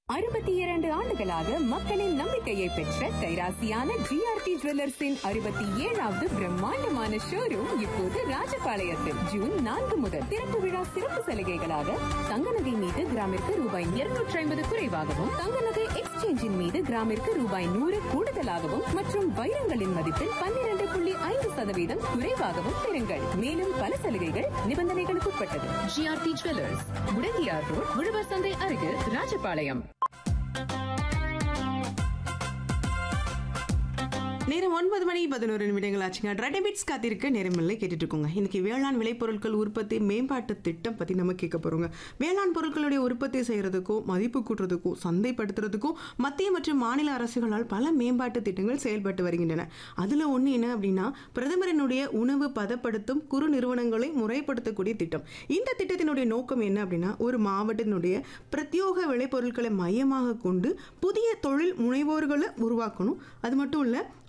அறுபத்தி இரண்டு ஆண்டுகளாக மக்களின் நம்பிக்கையை பெற்ற கைராசியான ஜிஆர்டி ஜுவல்லர்ஸின் அறுபத்தி ஏழாவது பிரம்மாண்டமான ஷோரூம் இப்போது ராஜபாளையத்தில் ஜூன் நான்கு முதல் திறப்பு விழா சிறப்பு சலுகைகளாக தங்க நகை மீது கிராமிற்கு ரூபாய் இருநூற்றி ஐம்பது குறைவாகவும் தங்க நகை எக்ஸ்சேஞ்சின் மீது கிராமிற்கு ரூபாய் நூறு கூடுதலாகவும் மற்றும் வைரங்களின் மதிப்பில் பன்னிரண்டு புள்ளி ஐந்து சதவீதம் குறைவாகவும் பெறுங்கள் மேலும் பல சலுகைகள் நிபந்தனைகளுக்கு உட்பட்டது ஜிஆர்டி ஜுவல்லர்ஸ் முடங்கியார் ரோட் உழவர் சந்தை அருகில் ராஜபாளையம் நேரம் ஒன்பது மணி பதினோரு நிமிடங்கள் ஆச்சுங்க ரெடிமிட்ஸ் காத்திருக்க நேரமில்லை கேட்டுட்டு இருக்கோங்க இன்னைக்கு வேளாண் விளைபொருட்கள் உற்பத்தி மேம்பாட்டு திட்டம் பத்தி நம்ம கேட்க போறோங்க வேளாண் பொருட்களுடைய உற்பத்தி செய்யறதுக்கும் மதிப்பு கூட்டுறதுக்கும் சந்தைப்படுத்துறதுக்கும் மத்திய மற்றும் மாநில அரசுகளால் பல மேம்பாட்டு திட்டங்கள் செயல்பட்டு வருகின்றன அதுல ஒண்ணு என்ன அப்படின்னா பிரதமரினுடைய உணவு பதப்படுத்தும் குறு நிறுவனங்களை முறைப்படுத்தக்கூடிய திட்டம் இந்த திட்டத்தினுடைய நோக்கம் என்ன அப்படின்னா ஒரு மாவட்டத்தினுடைய பிரத்யோக விளைபொருட்களை மையமாக கொண்டு புதிய தொழில் முனைவோர்களை உருவாக்கணும் அது மட்டும் இல்ல